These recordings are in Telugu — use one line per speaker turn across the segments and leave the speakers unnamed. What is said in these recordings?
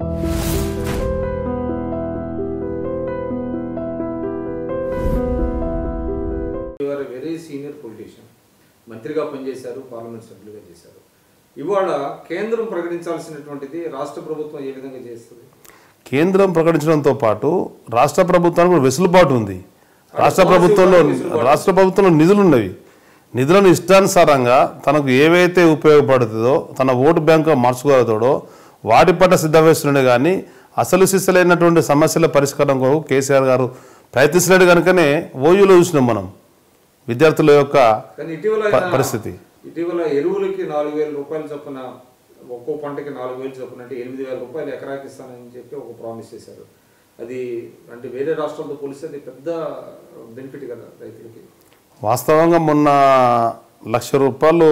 ఆర్ వెరీ సీనియర్ పొలిటీషియన్ మంత్రిగా పనిచేశారు పార్లమెంట్ సభ్యులుగా చేశారు ఇవాళ కేంద్రం ప్రకటించాల్సినటువంటిది రాష్ట్ర ప్రభుత్వం ఏ విధంగా చేస్తుంది
కేంద్రం ప్రకటించడంతో పాటు రాష్ట్ర ప్రభుత్వానికి కూడా వెసులుబాటు ఉంది రాష్ట్ర ప్రభుత్వంలో రాష్ట్ర ప్రభుత్వంలో నిధులు ఉన్నవి నిధులను ఇష్టానుసారంగా తనకు ఏవైతే ఉపయోగపడుతుందో తన ఓటు బ్యాంకు మార్చుకోగలుగుతాడో వాటి పట్ల సిద్ధవేస్తున్నాడే కానీ అసలు సిస్సలైనటువంటి సమస్యల పరిష్కారం కొరకు కేసీఆర్ గారు ప్రయత్నిస్తున్నాడు కనుకనే ఓయూలో చూసినాం మనం విద్యార్థుల యొక్క
కానీ ఇటీవల
ప-
ఆయన-
పరిస్థితి.
ఇటీవల ఎరువులకి నాలుగు వేల రూపాయలు చొప్పున ఒక్కో పంటకి నాలుగు వేలు చొప్పున అంటే ఎనిమిది వేల రూపాయలు ఎకరాకి ఇస్తానని చెప్పి ఒక ప్రామిస్ చేశారు అది అంటే వేరే రాష్ట్రాలతో పోలిస్తే అది పెద్ద బెనిఫిట్ కదా రైతులకి
వాస్తవంగా మొన్న లక్ష రూపాయలు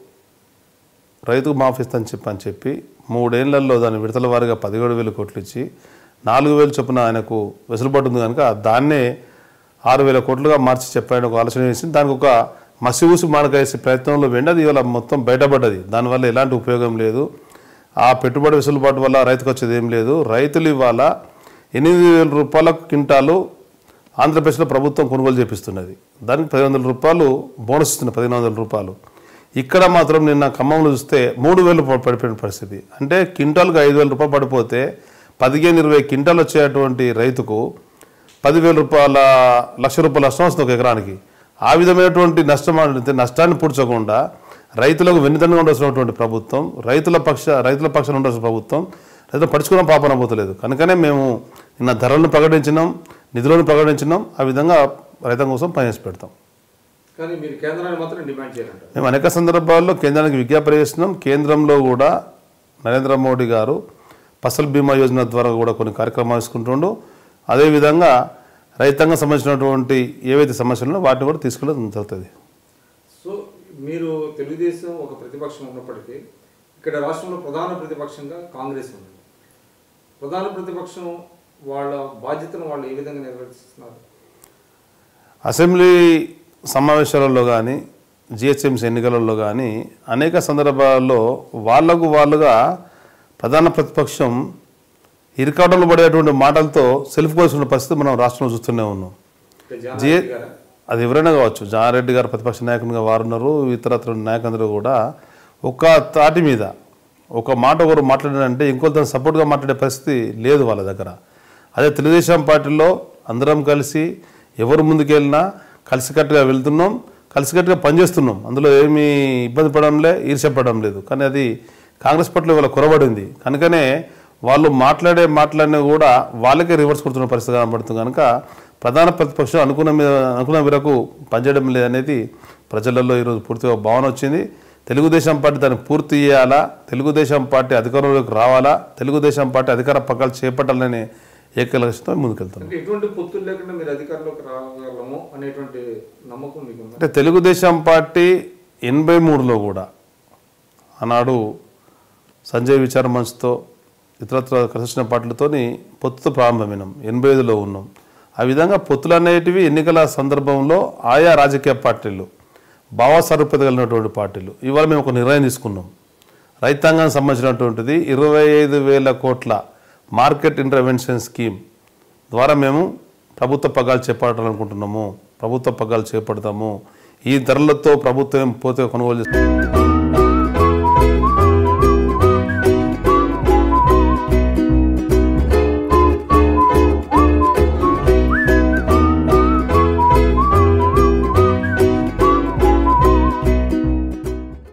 రైతుకు మాఫిస్తాను చెప్పి అని చెప్పి మూడేళ్లలో దాని విడతల వారీగా పదిహేడు వేల కోట్లు ఇచ్చి నాలుగు వేలు చొప్పున ఆయనకు వెసులుబాటు ఉంది కనుక దాన్నే ఆరు వేల కోట్లుగా మార్చి చెప్పాయని ఒక ఆలోచన చేసి దానికి ఒక మసిఊసి మాడకేసే ప్రయత్నంలో వెండి అది ఇవాళ మొత్తం బయటపడ్డది దానివల్ల ఎలాంటి ఉపయోగం లేదు ఆ పెట్టుబడి వెసులుబాటు వల్ల రైతుకు వచ్చేది ఏం లేదు రైతులు ఇవాళ ఎనిమిది వేల రూపాయల క్వింటాలు ఆంధ్రప్రదేశ్లో ప్రభుత్వం కొనుగోలు చేపిస్తున్నది దానికి పది వందల రూపాయలు బోనస్ ఇస్తున్న పదిహేను వందల రూపాయలు ఇక్కడ మాత్రం నిన్న ఖమ్మంలో చూస్తే మూడు వేలు ప- పడిపోయిన పరిస్థితి అంటే క్వింటాల్కి ఐదు వేల రూపాయలు పడిపోతే పదిహేను ఇరవై క్వింటాలు వచ్చేటువంటి రైతుకు పదివేల రూపాయల లక్ష రూపాయల నష్టం వస్తుంది ఒక ఎకరానికి ఆ విధమైనటువంటి నష్టం అంటే నష్టాన్ని పూడ్చకుండా రైతులకు వెన్నుదన్నుగా ఉండాల్సినటువంటి ప్రభుత్వం రైతుల పక్ష రైతుల పక్షాన ఉండాల్సిన ప్రభుత్వం రైతులు పడుచుకున్న పాపన పోతలేదు కనుకనే మేము నిన్న ధరలను ప్రకటించినాం నిధులను ప్రకటించినాం ఆ విధంగా రైతం కోసం పనిచేసి పెడతాం
కానీ మీరు కేంద్రాన్ని మాత్రం డిమాండ్ చేయాలంటారు
మేము అనేక సందర్భాల్లో కేంద్రానికి విజ్ఞాపన చేస్తున్నాం కేంద్రంలో కూడా నరేంద్ర మోడీ గారు ఫసల్ బీమా యోజన ద్వారా కూడా కొన్ని కార్యక్రమాలు తీసుకుంటుండు అదేవిధంగా రైతాంగం సంబంధించినటువంటి ఏవైతే సమస్యలు ఉన్నాయో వాటిని కూడా తీసుకెళ్ళడం జరుగుతుంది
సో మీరు తెలుగుదేశం ఒక ప్రతిపక్షం ఉన్నప్పటికీ ఇక్కడ రాష్ట్రంలో ప్రధాన ప్రతిపక్షంగా కాంగ్రెస్ ఉంది ప్రధాన ప్రతిపక్షం వాళ్ళ బాధ్యతను వాళ్ళు ఏ విధంగా నిర్వర్తిస్తున్నారు
అసెంబ్లీ సమావేశాలలో కానీ జిహెచ్ఎంసీ ఎన్నికలలో కానీ అనేక సందర్భాల్లో వాళ్ళకు వాళ్ళుగా ప్రధాన ప్రతిపక్షం ఇరికాటంలో పడేటువంటి మాటలతో సెల్ఫ్ కోల్చుకున్న పరిస్థితి మనం రాష్ట్రంలో చూస్తూనే ఉన్నాం
అంటే జగన్
జే
రెడ్డి గారా?
అది ఎవరైనా కావచ్చు జానారెడ్డి గారు ప్రతిపక్ష నాయకునిగా వారున్నారు ఇతరత్ర నాయకులందరూ కూడా ఒక తాటి మీద ఒక మాట ఒకరు మాట్లాడారంటే ఇంకొకరు సపోర్ట్గా మాట్లాడే పరిస్థితి లేదు వాళ్ళ దగ్గర అదే తెలుగుదేశం పార్టీలో అందరం కలిసి ఎవరు ముందుకెళ్ళినా కలిసికట్టుగా వెళ్తున్నాం కలిసికట్టుగా పనిచేస్తున్నాం అందులో ఏమీ ఇబ్బంది పడడంలే ఈర్ష్యపడడం లేదు కానీ అది కాంగ్రెస్ పార్టీలో వాళ్ళ కొరబడింది కనుకనే వాళ్ళు మాట్లాడే మాట్లాడినా కూడా వాళ్ళకే రివర్స్ కొడుతున్న పరిస్థితి కనబడుతుంది కనుక ప్రధాన ప్రతిపక్షం అనుకున్న మీద అనుకున్న మేరకు పనిచేయడం లేదనేది ప్రజలలో ఈరోజు పూర్తిగా భావన వచ్చింది తెలుగుదేశం పార్టీ దాన్ని పూర్తి చేయాలా తెలుగుదేశం పార్టీ అధికారంలోకి రావాలా తెలుగుదేశం పార్టీ అధికార పగ్గాలు చేపట్టాలనే ఏక లక్ష్యంతో ముందుకెళ్తున్నాం
అంటే ఎటువంటి పొత్తులు లేకుండా మీరు అధికారంలోకి రాగలము అనేటువంటి నమ్మకం మీకు ఉందా
అంటే తెలుగుదేశం పార్టీ ఎనభై మూడులో కూడా ఆనాడు సంజయ్ విచార మంచ్తో ఇతరత్ర కలిసిన పార్టీలతోని పొత్తుతో ప్రారంభమైనాం ఎనభై ఐదులో ఉన్నాం ఆ విధంగా పొత్తులు అనేటివి ఎన్నికల సందర్భంలో ఆయా రాజకీయ పార్టీలు భావస్వరూపత కలిగినటువంటి పార్టీలు ఇవాళ మేము ఒక నిర్ణయం తీసుకున్నాం రైతాంగానికి సంబంధించినటువంటిది ఇరవై ఐదు వేల కోట్ల మార్కెట్ ఇంటర్వెన్షన్ స్కీమ్ ద్వారా మేము ప్రభుత్వ పగ్గాలు చేపట్టాలనుకుంటున్నాము ప్రభుత్వ పగ్గాలు చేపడతాము ఈ ధరలతో ప్రభుత్వం పోతే కొనుగోలు చేస్తాం